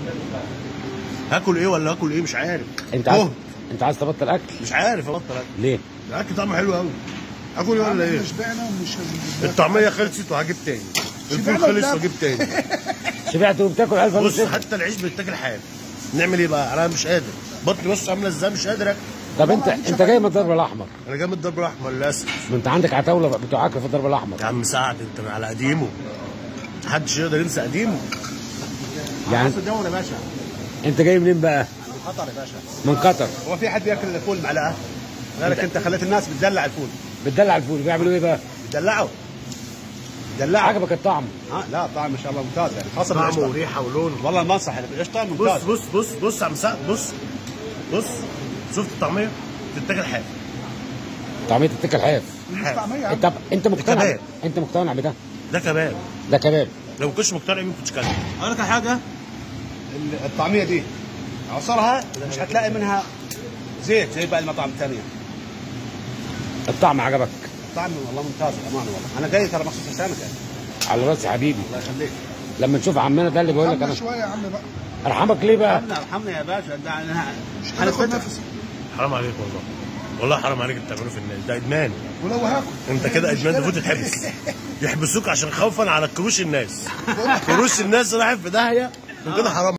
هاكل ايه ولا هاكل ايه مش عارف انت عايز أوه، انت عايز تبطل اكل مش عارف ابطل اكل ليه الاكل طعمه حلو قوي هاكل ايه ولا ايه مش بعنا ومش الطعميه خلصت وهجيب تاني الفول شبعنا خلص ولا؟ واجيب تاني شبعت وبتاكل الف بص نص حتى العيش بيتاكل حاف نعمل ايه بقى انا مش قادر بطني بص عامله ازاي مش قادر اكل طب انت انت جاي من الضرب الاحمر انا جاي من الضرب الاحمر للاسف ما انت عندك عتاوله بتوع اكل في الضرب الاحمر يا عم سعد انت على قديمه محدش يقدر ينسى قديمه يعني مصر دولة يا باشا انت جاي منين بقى من قطر يا باشا من قطر هو في حد بياكل الفول معلقه غيرك انت خليت الناس بتدلع الفول بتدلع الفول بيعملوا ايه بقى بتدلعه دلعه عجبك الطعم ها لا طعم ما شاء الله ممتاز يعني خاصه طعمه بالقشطه وريحه ولون والله المنصح اللي بالقشطه بص ممتاز بص بص بص يا عم سعد بص بص شفت الطعميه بتتاكل حاف طعميه التكه الحاف مش طعميه يا عم. انت انت مقتنع كباب. انت مقتنع بده ده كباب ده كباب لو ما كنتش مقتنع ما كنتش كلت اقول لك على حاجه ال- الطعميه دي عصرها مش هتلاقي منها زيت زي باقي المطاعم الثانيه الطعم عجبك طعم والله ممتاز بامانه والله انا جاي ترى مخصوص عشانك يعني على راسي حبيبي الله يخليك لما نشوف عمنا ده اللي بيقول لك عمنا انا شويه يا عم بقى ارحمك ليه بقى ارحمنا ارحمنا يا باشا ده انا مش هناخد هنفتح نفس حرام عليك والله والله حرام عليك اللي بتعمله في الناس ده ادمان ولو هاكل انت كده ادمان المفروض تتحبس يحبسوك عشان خوفا على كروش الناس كروش الناس رايحه في داهيه وكده حرام